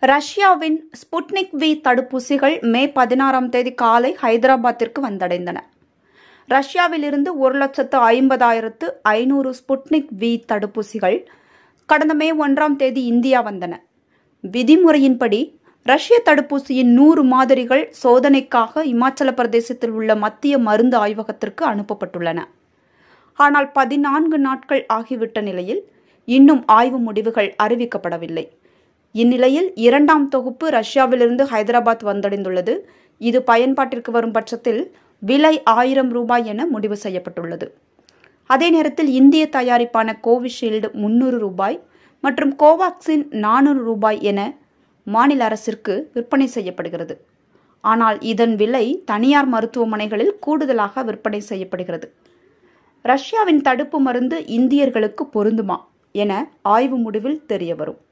ரஷ்யாவின் Sputnik V தடுப்பூசிகள் மே பதினாறாம் தேதி காலை ஹைதராபாத்திற்கு வந்தடைந்தன ரஷ்யாவிலிருந்து ஒரு லட்சத்து ஐம்பதாயிரத்து ஐநூறு ஸ்புட்னிக் வி தடுப்பூசிகள் கடந்த மே ஒன்றாம் தேதி இந்தியா வந்தன விதிமுறையின்படி ரஷ்ய தடுப்பூசியின் நூறு மாதிரிகள் சோதனைக்காக இமாச்சல பிரதேசத்தில் உள்ள மத்திய மருந்து ஆய்வகத்திற்கு அனுப்பப்பட்டுள்ளன ஆனால் பதினான்கு நாட்கள் ஆகிவிட்ட நிலையில் இன்னும் ஆய்வு முடிவுகள் அறிவிக்கப்படவில்லை இந்நிலையில் இரண்டாம் தொகுப்பு ரஷ்யாவிலிருந்து ஹைதராபாத் வந்தடைந்துள்ளது இது பயன்பாட்டிற்கு வரும் பட்சத்தில் விலை ஆயிரம் ரூபாய் என முடிவு செய்யப்பட்டுள்ளது அதே நேரத்தில் இந்திய தயாரிப்பான கோவிஷீல்டு முன்னூறு ரூபாய் மற்றும் கோவாக்சின் நானூறு ரூபாய் என மாநில அரசிற்கு விற்பனை செய்யப்படுகிறது ஆனால் இதன் விலை தனியார் மருத்துவமனைகளில் கூடுதலாக விற்பனை செய்யப்படுகிறது ரஷ்யாவின் தடுப்பு மருந்து இந்தியர்களுக்கு பொருந்துமா என ஆய்வு முடிவில் தெரியவரும்